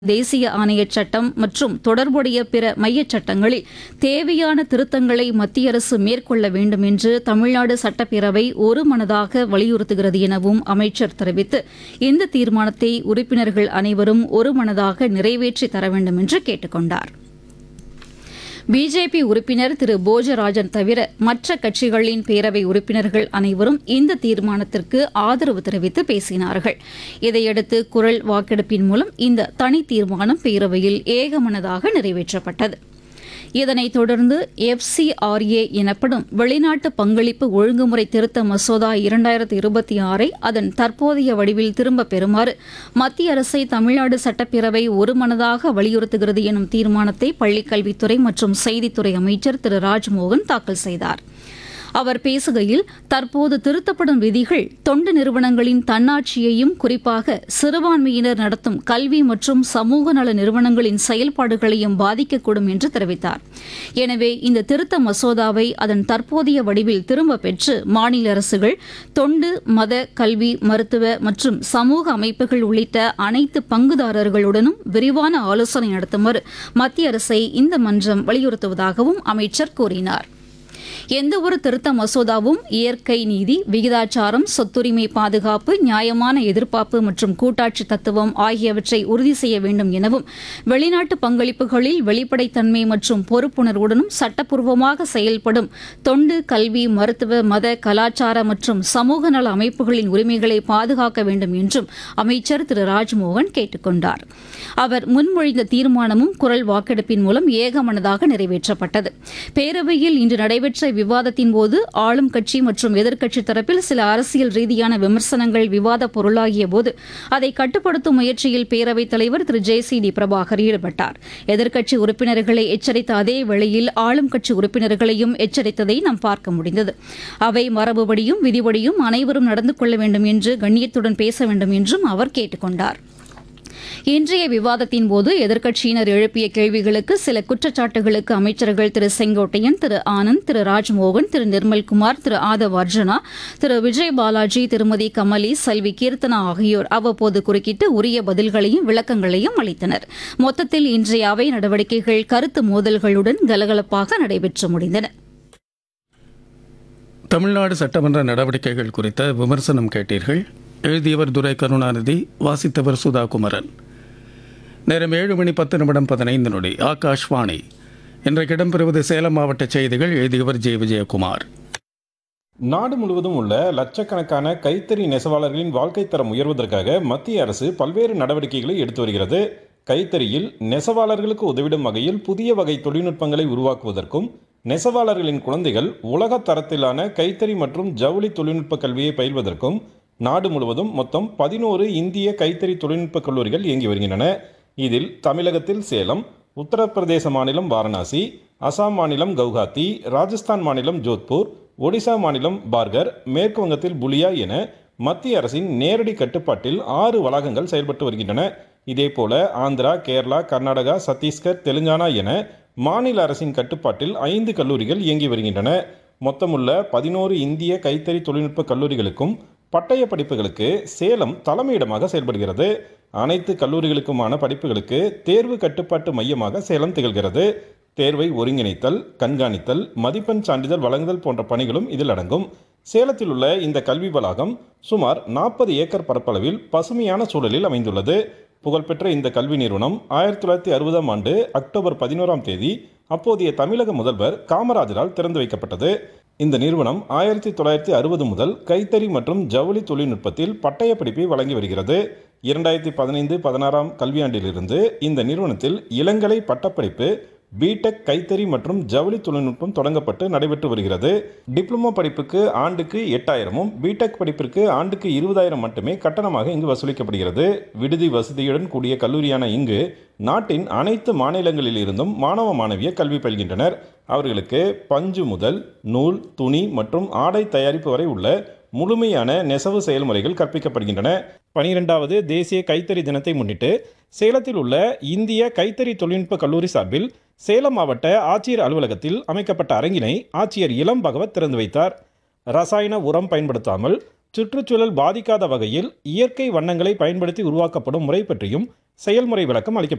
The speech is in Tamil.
தேசிய ஆணையச் சட்டம் மற்றும் தொடர்புடைய பிற மையச் சட்டங்களில் தேவையான திருத்தங்களை மத்திய அரசு மேற்கொள்ள வேண்டும் என்று தமிழ்நாடு சட்டப்பேரவை ஒருமனதாக வலியுறுத்துகிறது எனவும் அமைச்சர் தெரிவித்து இந்த தீர்மானத்தை உறுப்பினர்கள் அனைவரும் ஒருமனதாக நிறைவேற்றி தர வேண்டும் என்று கேட்டுக் கொண்டார் பிஜேபி உறுப்பினர் திரு போஜராஜன் தவிர மற்ற கட்சிகளின் பேரவை உறுப்பினர்கள் அனைவரும் இந்த தீர்மானத்திற்கு ஆதரவு தெரிவித்து பேசினார்கள் இதையடுத்து குரல் வாக்கெடுப்பின் மூலம் இந்த தனி தீர்மானம் பேரவையில் ஏகமனதாக நிறைவேற்றப்பட்டது இதனைத் தொடர்ந்து எஃப்சிஆர்ஏ எனப்படும் வெளிநாட்டு பங்களிப்பு ஒழுங்குமுறை திருத்த மசோதா இரண்டாயிரத்தி இருபத்தி ஆறை அதன் தற்போதைய வடிவில் திரும்பப் பெறுமாறு மத்திய அரசை தமிழ்நாடு சட்டப்பேரவை ஒருமனதாக வலியுறுத்துகிறது எனும் தீர்மானத்தை பள்ளிக்கல்வித்துறை மற்றும் செய்தித்துறை அமைச்சர் திரு ராஜ்மோகன் தாக்கல் செய்தார் அவர் பேசுகையில் தற்போது திருத்தப்படும் விதிகள் தொண்டு நிறுவனங்களின் தன்னாட்சியையும் குறிப்பாக சிறுபான்மையினர் நடத்தும் கல்வி மற்றும் சமூக நல நிறுவனங்களின் செயல்பாடுகளையும் பாதிக்கக்கூடும் என்று தெரிவித்தார் எனவே இந்த திருத்த மசோதாவை அதன் தற்போதைய வடிவில் திரும்பப் பெற்று மாநில அரசுகள் தொண்டு மத கல்வி மருத்துவ மற்றும் சமூக அமைப்புகள் உள்ளிட்ட அனைத்து பங்குதாரர்களுடனும் விரிவான ஆலோசனை நடத்துமாறு மத்திய அரசை இந்த மன்றம் வலியுறுத்துவதாகவும் அமைச்சர் கூறினார் எந்தவொரு திருத்த மசோதாவும் இயற்கை நீதி விகிதாச்சாரம் சொத்துரிமை பாதுகாப்பு நியாயமான எதிர்பார்ப்பு மற்றும் கூட்டாட்சி தத்துவம் ஆகியவற்றை உறுதி செய்ய வேண்டும் எனவும் வெளிநாட்டு பங்களிப்புகளில் வெளிப்படைத்தன்மை மற்றும் பொறுப்புணர்வுடனும் சட்டப்பூர்வமாக செயல்படும் தொண்டு கல்வி மருத்துவ மத கலாச்சார மற்றும் சமூக நல அமைப்புகளின் உரிமைகளை பாதுகாக்க வேண்டும் என்றும் அமைச்சர் திரு ராஜ்மோகன் கேட்டுக் கொண்டார் அவர் முன்மொழிந்த தீர்மானமும் குரல் வாக்கெடுப்பின் மூலம் ஏகமனதாக நிறைவேற்றப்பட்டது பேரவையில் இன்று நடைபெற்ற விவாதத்தின் போது ஆளும் கட்சி மற்றும் எதிர்க்கட்சித் தரப்பில் சில அரசியல் ரீதியான விமர்சனங்கள் விவாத பொருளாகிய போது அதை கட்டுப்படுத்தும் முயற்சியில் பேரவைத் தலைவர் திரு ஜே சி டி பிரபாகர் ஈடுபட்டார் எதிர்க்கட்சி உறுப்பினர்களை எச்சரித்த அதே வேளையில் ஆளும் கட்சி உறுப்பினர்களையும் எச்சரித்ததை நாம் பார்க்க முடிந்தது அவை மரபுபடியும் விதிபடியும் அனைவரும் நடந்து கொள்ள வேண்டும் என்று கண்ணியத்துடன் பேச வேண்டும் என்றும் அவர் கேட்டுக் கொண்டார் இன்றைய விவாதத்தின் போது எதிர்க்கட்சியினர் எழுப்பிய கேள்விகளுக்கு சில குற்றச்சாட்டுகளுக்கு அமைச்சர்கள் திரு செங்கோட்டையன் திரு ஆனந்த் திரு ராஜ்மோகன் திரு நிர்மல்குமார் திரு ஆதவ் அர்ஜுனா திரு விஜய் பாலாஜி திருமதி கமலி செல்வி கீர்த்தனா ஆகியோர் அவ்வப்போது குறுக்கிட்டு உரிய பதில்களையும் விளக்கங்களையும் அளித்தனர் மொத்தத்தில் இன்றைய அவை நடவடிக்கைகள் கருத்து மோதல்களுடன் கலகலப்பாக நடைபெற்று முடிந்தன தமிழ்நாடு சட்டமன்ற நடவடிக்கைகள் குறித்த விமர்சனம் கேட்டீர்கள் எழுதியவர் துரை கருணாநிதி வாசித்தவர் சுதா குமரன் நேரம் ஏழு மணி பத்து நிமிடம் பதினைந்து நொடி ஆகாஷ்வாணி இன்றைக்கு இடம்பெறுவது சேலம் மாவட்ட செய்திகள் எழுதியவர் ஜே விஜயகுமார் நாடு முழுவதும் உள்ள லட்சக்கணக்கான கைத்தறி நெசவாளர்களின் வாழ்க்கை தரம் உயர்வதற்காக மத்திய அரசு பல்வேறு நடவடிக்கைகளை எடுத்து வருகிறது கைத்தறியில் நெசவாளர்களுக்கு உதவிடும் வகையில் புதிய வகை தொழில்நுட்பங்களை உருவாக்குவதற்கும் நெசவாளர்களின் குழந்தைகள் உலக தரத்திலான கைத்தறி மற்றும் ஜவுளி தொழில்நுட்ப கல்வியை பயில்வதற்கும் நாடு முழுவதும் மொத்தம் பதினோரு இந்திய கைத்தறி தொழில்நுட்ப கல்லூரிகள் இயங்கி வருகின்றன இதில் தமிழகத்தில் சேலம் உத்தரப்பிரதேச மாநிலம் வாரணாசி அசாம் மாநிலம் கவுஹாத்தி ராஜஸ்தான் மாநிலம் ஜோத்பூர் ஒடிசா மாநிலம் பார்கர் மேற்கு வங்கத்தில் புலியா என மத்திய அரசின் நேரடி கட்டுப்பாட்டில் ஆறு வளாகங்கள் செயல்பட்டு வருகின்றன இதேபோல ஆந்திரா கேரளா கர்நாடகா சத்தீஸ்கர் தெலுங்கானா என மாநில அரசின் கட்டுப்பாட்டில் ஐந்து கல்லூரிகள் இயங்கி வருகின்றன மொத்தமுள்ள பதினோரு இந்திய கைத்தறி தொழில்நுட்ப கல்லூரிகளுக்கும் பட்டய படிப்புகளுக்கு சேலம் தலைமையிடமாக செயல்படுகிறது அனைத்து கல்லூரிகளுக்குமான படிப்புகளுக்கு தேர்வு கட்டுப்பாட்டு மையமாக சேலம் திகழ்கிறது தேர்வை ஒருங்கிணைத்தல் கண்காணித்தல் மதிப்பெண் சான்றிதழ் வழங்குதல் போன்ற பணிகளும் இதில் அடங்கும் சேலத்தில் உள்ள இந்த கல்வி வளாகம் சுமார் நாற்பது ஏக்கர் பரப்பளவில் பசுமையான சூழலில் அமைந்துள்ளது புகழ்பெற்ற இந்த கல்வி நிறுவனம் ஆயிரத்தி தொள்ளாயிரத்தி அறுபதாம் ஆண்டு அக்டோபர் பதினோராம் தேதி அப்போதைய தமிழக முதல்வர் காமராஜரால் திறந்து வைக்கப்பட்டது இந்த நிறுவனம் ஆயிரத்தி தொள்ளாயிரத்தி அறுபது முதல் கைத்தறி மற்றும் ஜவுளி தொழில்நுட்பத்தில் பட்டய படிப்பை வழங்கி வருகிறது இரண்டாயிரத்தி பதினைந்து பதினாறாம் கல்வியாண்டிலிருந்து இந்த நிறுவனத்தில் இளங்கலை பட்டப்படிப்பு பிடெக் கைத்தறி மற்றும் ஜவுளி தொழில்நுட்பம் தொடங்கப்பட்டு நடைபெற்று வருகிறது டிப்ளமோ படிப்புக்கு ஆண்டுக்கு எட்டாயிரமும் பிடெக் படிப்பிற்கு ஆண்டுக்கு இருபதாயிரம் மட்டுமே கட்டணமாக இங்கு வசூலிக்கப்படுகிறது விடுதி வசதியுடன் கூடிய கல்லூரியான இங்கு நாட்டின் அனைத்து மாநிலங்களில் இருந்தும் மாணவ மாணவிய கல்வி பயில்கின்றனர் அவர்களுக்கு பஞ்சு முதல் நூல் துணி மற்றும் ஆடை தயாரிப்பு வரை உள்ள முழுமையான நெசவு செயல்முறைகள் கற்பிக்கப்படுகின்றன பனிரெண்டாவது தேசிய கைத்தறி தினத்தை முன்னிட்டு சேலத்தில் உள்ள இந்திய கைத்தறி தொழில்நுட்ப கல்லூரி சார்பில் சேலம் மாவட்ட ஆட்சியர் அலுவலகத்தில் அமைக்கப்பட்ட அரங்கினை ஆட்சியர் இளம் பகவத் திறந்து வைத்தார் ரசாயன உரம் பயன்படுத்தாமல் சுற்றுச்சூழல் பாதிக்காத வகையில் இயற்கை வண்ணங்களை பயன்படுத்தி உருவாக்கப்படும் முறை பற்றியும் செயல்முறை விளக்கம் அளிக்கப்பட்டது